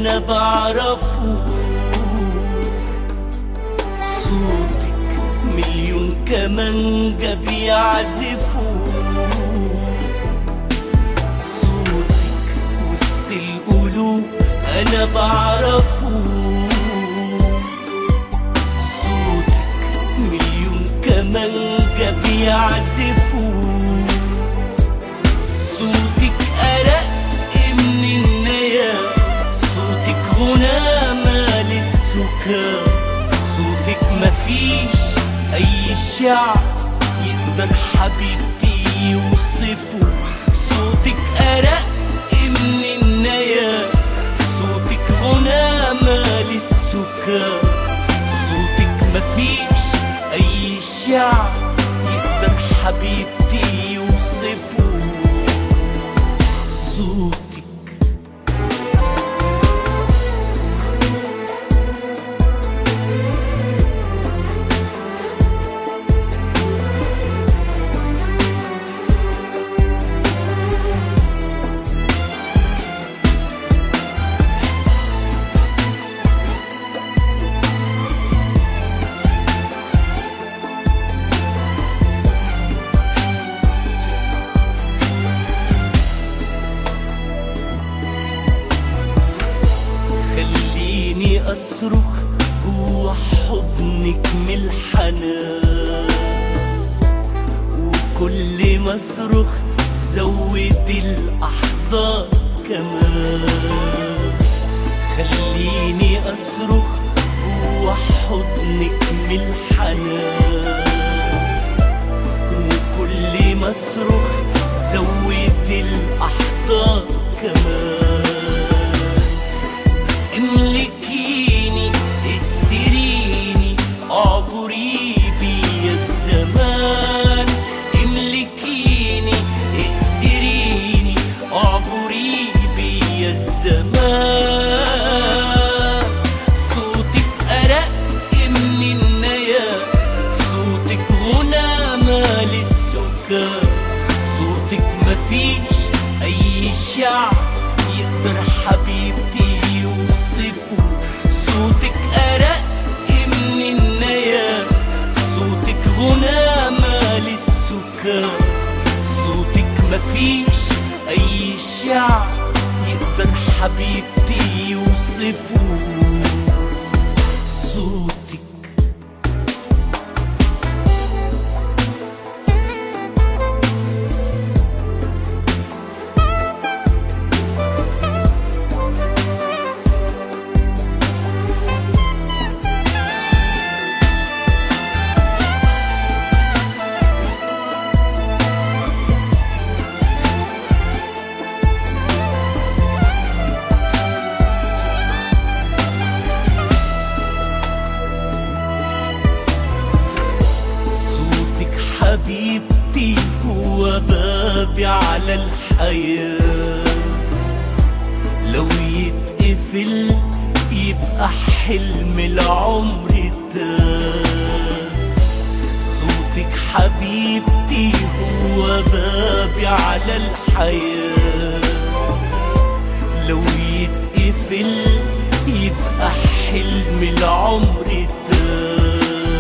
انا بعرفه صوتك مليون كمانجة بيعزفوا صوتك وسط القلوب انا بعرفه صوتك مليون كمانجة بيعزفوا صوتك أرق من النيا صوتك غنى مال السكر صوتك مفيش أي شعر يقدر حبيبتي يوصفه صوتك أرق من النيا صوتك غنى مال السكر صوتك مفيش أي شعر يقدر حبيبتي يوصفه صوتك خليني أصرخ جوا حضنك من الحنان وكل ما أصرخ زود الأحضان كمان خليني أصرخ جوا حضنك من الحنان وكل ما أصرخ زود الأحضان كمان املكيني اكسريني اعبري بي الزمان املكيني اكسريني اعبري بي الزمان صوتك ارق من النيا صوتك غنى مال السكر صوتك مفيش اي شعر يقدر حبيبتي يوصفه صوتك أرق من النيا صوتك غنى مال السكر صوتك مفيش أي شعر يقدر حبيبتي يوصفه صوتك صوتك حبيبتي هو بابي على الحياة لو يتقفل يبقى حلم العمر تاه صوتك حبيبتي هو بابي على الحياة لو يتقفل يبقى حلم العمر تاه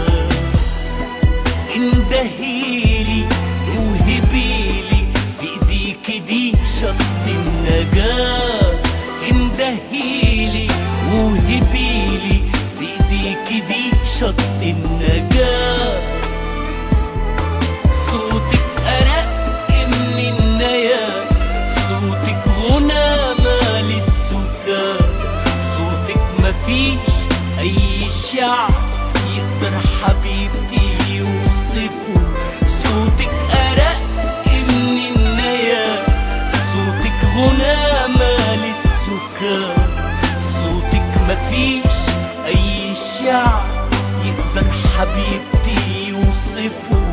اندهيلي وهبيلي بايديك دي شط النجاة اندهيلي وهبيلي بايديك دي شط النجاة صوتك أرق من النيا صوتك غنى مال السكر صوتك مفيش أي شعر يقدر حبيبتي يوصفه صوتك أرق من النيا صوتك غنى مال السكر صوتك مفيش أي شعر يقدر حبيبتي يوصفه